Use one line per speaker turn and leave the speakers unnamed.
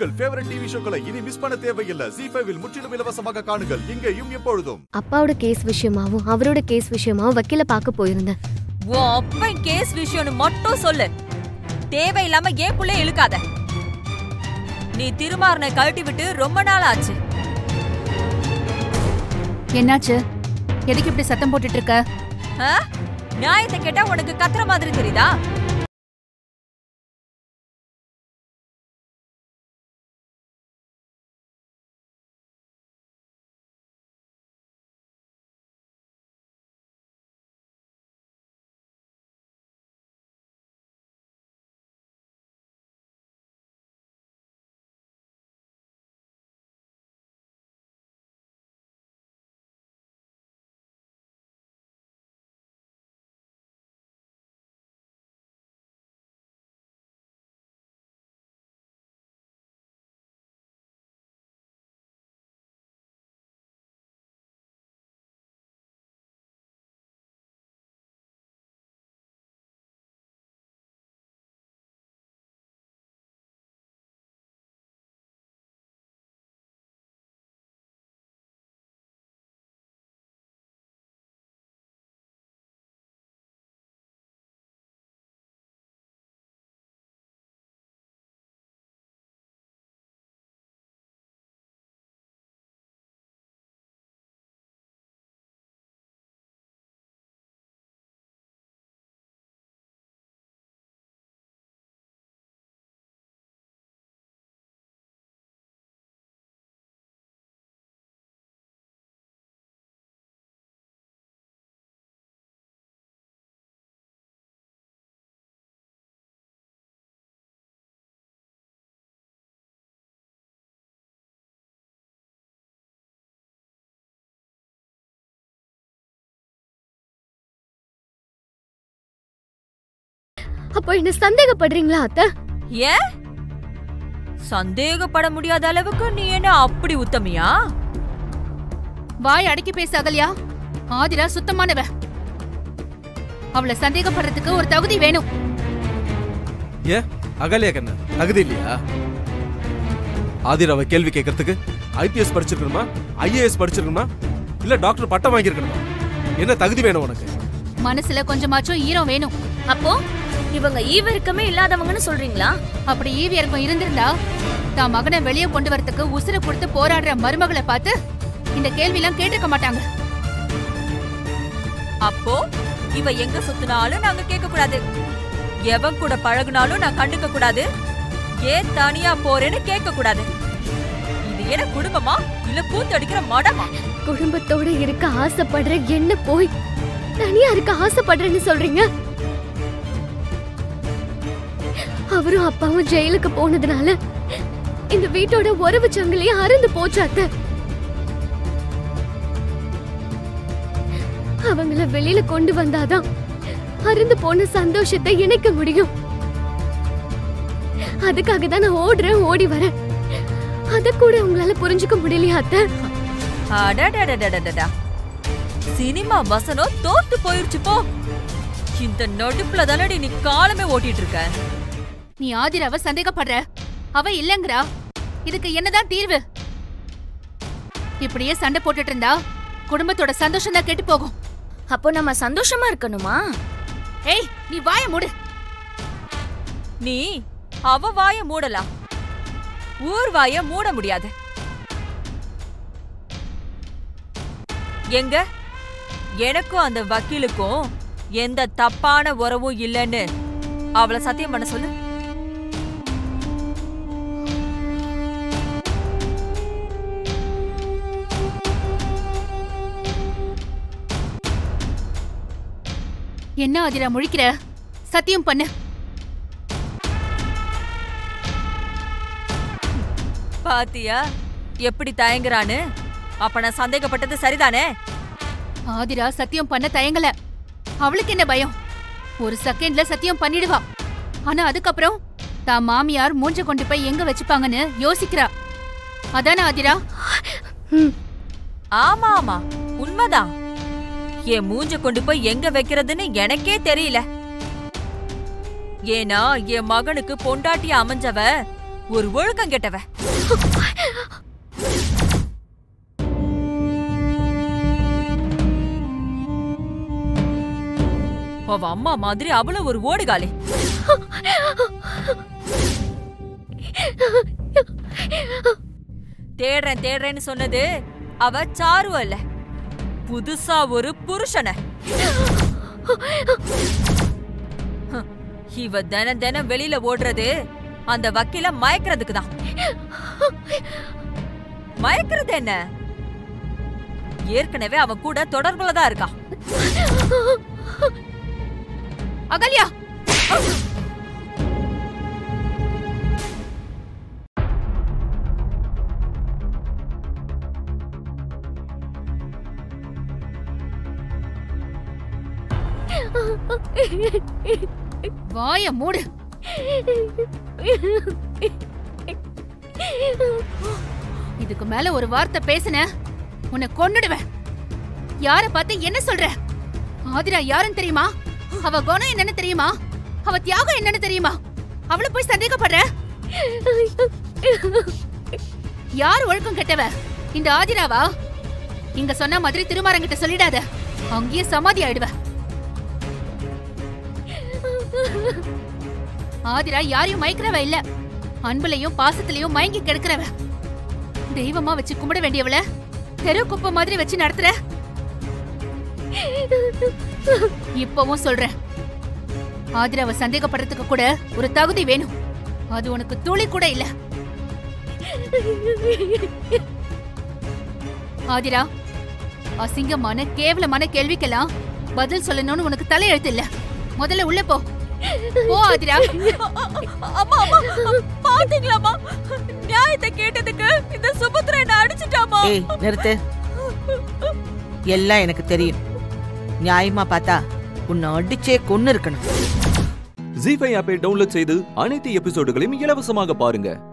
உங்கள் favourite TV ஷோக்களை இனி miss பண்ண தேவையில்லை ஜி ஃபைவில் முற்றிலும் இலவசமாக காணுங்கள் இங்கேயும் எப்பொழுதும்
அப்பாவோட கேஸ் விஷயமாவும் அவரோட கேஸ் விஷயமாவும் வக்கீல பார்க்க போயிருந்தேன்
உன் அப்பன் கேஸ் விஷயம்னு மட்டும் சொல்லு தேவையில்லாம ஏன் புள்ள இழுக்காத நீ திருமாறனை கழட்டி விட்டு ரொம்ப நாள் ஆச்சு
என்னாச்சு எதுக்கு இப்படி சத்தம் போட்டுட்டு இருக்க
ஆ? நியாயத்தை கேட்டா உனக்கு கத்துற மாதிரி தெரியுதா
அப்போ என்ன சந்தேகப்படுறீங்களா அத்தை
ஏன் சந்தேகப்பட முடியாத அளவுக்கு நீ என்ன அப்படி உத்தமியா
வாய் அடக்கி பேச அகல்யா ஆதிரா சுத்தமானவ அவளை சந்தேகப்படுறதுக்கு ஒரு தகுதி வேணும்
ஏன் அகலியா கண்ணா தகுதி இல்லையா ஆதிராவை கேள்வி கேட்கறதுக்கு ஐபிஎஸ் படிச்சிருக்கணுமா ஐஏஎஸ் படிச்சிருக்கணுமா இல்ல டாக்டர் பட்டம் வாங்கியிருக்கணுமா என்ன தகுதி வேணும் உனக்கு
மனசுல கொஞ்சமாச்சும் ஈரம் வேணும்
அப்போ இவங்க ஈவிரக்கமே இல்லாதவங்கன்னு சொல்றீங்களா
அப்படி ஈவி இறக்கம் இருந்திருந்தா தான் மகனை வெளியே கொண்டு வரதுக்கு உசுர கொடுத்து போராடுற மருமகளை பார்த்து இந்த கேள்விலாம் கேட்டிருக்க மாட்டாங்க
அப்போ இவ எங்க சுத்தினாலும் நாங்க கேட்க கூடாது எவன் கூட பழகுனாலும் நான் கண்டுக்க கூடாது ஏன் தனியா போறேன்னு கேட்க கூடாது இது என்ன குடும்பமா இல்ல கூத்தடிக்கிற மடமா
குடும்பத்தோட இருக்க ஆசைப்படுற என்ன போய் தனியா இருக்க ஆசைப்படுறேன்னு சொல்றீங்க அவரும் அப்பாவும் ஜெயிலுக்கு போனதுனால இந்த வீட்டோட உறவு சங்கிலியே அறுந்து போச்சு அத்தை அவங்கள வெளியில கொண்டு வந்தாதான் அருந்து போன சந்தோஷத்தை இணைக்க முடியும் அதுக்காக தான் நான் ஓடுறேன் ஓடி வரேன் அத கூட உங்களால புரிஞ்சுக்க முடியலையா அத்தை
அடடடடடடடா. சினிமா வசனம் தோத்து போயிருச்சு போ இந்த நடுப்புல தானடி நீ காலமே ஓட்டிட்டு இருக்க
நீ ஆதிராவ சந்தேகப்படுற அவ இல்லங்கறா இதுக்கு என்னதான் தீர்வு இப்படியே சண்டை போட்டுட்டு இருந்தா குடும்பத்தோட சந்தோஷம் தான் கெட்டு போகும்
அப்போ நம்ம சந்தோஷமா இருக்கணுமா
ஏய் நீ வாய மூடு
நீ அவ வாய மூடலாம் ஊர் வாய மூட முடியாது எங்க எனக்கும் அந்த வக்கீலுக்கும் எந்த தப்பான உறவும் இல்லைன்னு அவளை சத்தியம் பண்ண சொல்லு
என்ன ஆதிரா முழிக்கிற சத்தியம் பண்ணு
பாத்தியா எப்படி தயங்குறான்னு அப்ப நான் சந்தேகப்பட்டது சரிதானே
ஆதிரா சத்தியம் பண்ண தயங்கல அவளுக்கு என்ன பயம் ஒரு செகண்ட்ல சத்தியம் பண்ணிடுவா ஆனா அதுக்கப்புறம் தான் மாமியார் மூஞ்ச கொண்டு போய் எங்க வச்சுப்பாங்கன்னு யோசிக்கிறா அதானே ஆதிரா
ஆமா ஆமா உண்மைதான் என் மூஞ்ச கொண்டு போய் எங்க வைக்கிறதுன்னு எனக்கே தெரியல ஏன்னா என் மகனுக்கு பொண்டாட்டி அமைஞ்சவ ஒரு ஒழுக்கம் கெட்டவ அவ அம்மா மாதிரி அவளும் ஒரு ஓடுகாலே தேடுறேன் தேடுறேன்னு சொன்னது அவ சாரு அல்ல புதுசா ஒரு புருஷன ஹம், இவ தினம் தினம் வெளியில ஓடுறது அந்த வக்கீல மயக்கிறதுக்கு தான் மயக்கிறது என்ன ஏற்கனவே அவன் கூட தொடர்புல தான் இருக்கான்
அகல்யா வாய மூடு இதுக்கு மேல ஒரு வார்த்தை பேசுன உன்னை கொன்னுடுவேன் யார பார்த்து என்ன சொல்ற ஆதிரா யாருன்னு தெரியுமா அவ குணம் என்னன்னு தெரியுமா அவ தியாகம் என்னன்னு தெரியுமா அவள போய் சந்தேகப்படுற யார் ஒழுக்கம் கெட்டவ இந்த ஆதிராவா இங்க சொன்ன மாதிரி திருமாரங்கிட்ட சொல்லிடாத அங்கேயே சமாதி ஆயிடுவ ஆதிரா யாரையும் மயக்கிறவ இல்ல அன்புலயும் பாசத்திலயும் மயங்கி கிடக்கிறவ தெய்வமா வச்சு கும்பிட வேண்டியவள தெரு குப்பை மாதிரி வச்சு நடத்துற இப்பவும் சொல்றேன் ஆதிராவை சந்தேகப்படுறதுக்கு கூட ஒரு தகுதி வேணும் அது உனக்கு துளி கூட இல்ல ஆதிரா அசிங்கமான கேவலமான கேள்விக்கெல்லாம் பதில் சொல்லணும்னு உனக்கு தலையெழுத்து இல்ல முதல்ல உள்ள போ போ ஆதிரா
அம்மா அம்மா பாத்தீங்களாமா நியாயத்தை கேட்டதுக்கு இந்த சுபத்ரா என்ன அடிச்சிட்டாமா
ஏய் நிறுத்து எல்லாம் எனக்கு தெரியும் நியாயமா பார்த்தா உன்னை அடிச்சே கொன்னு இருக்கணும்
ஜி ஃபைவ் ஆப்பை டவுன்லோட் செய்து அனைத்து எபிசோடுகளையும் இலவசமாக பாருங்க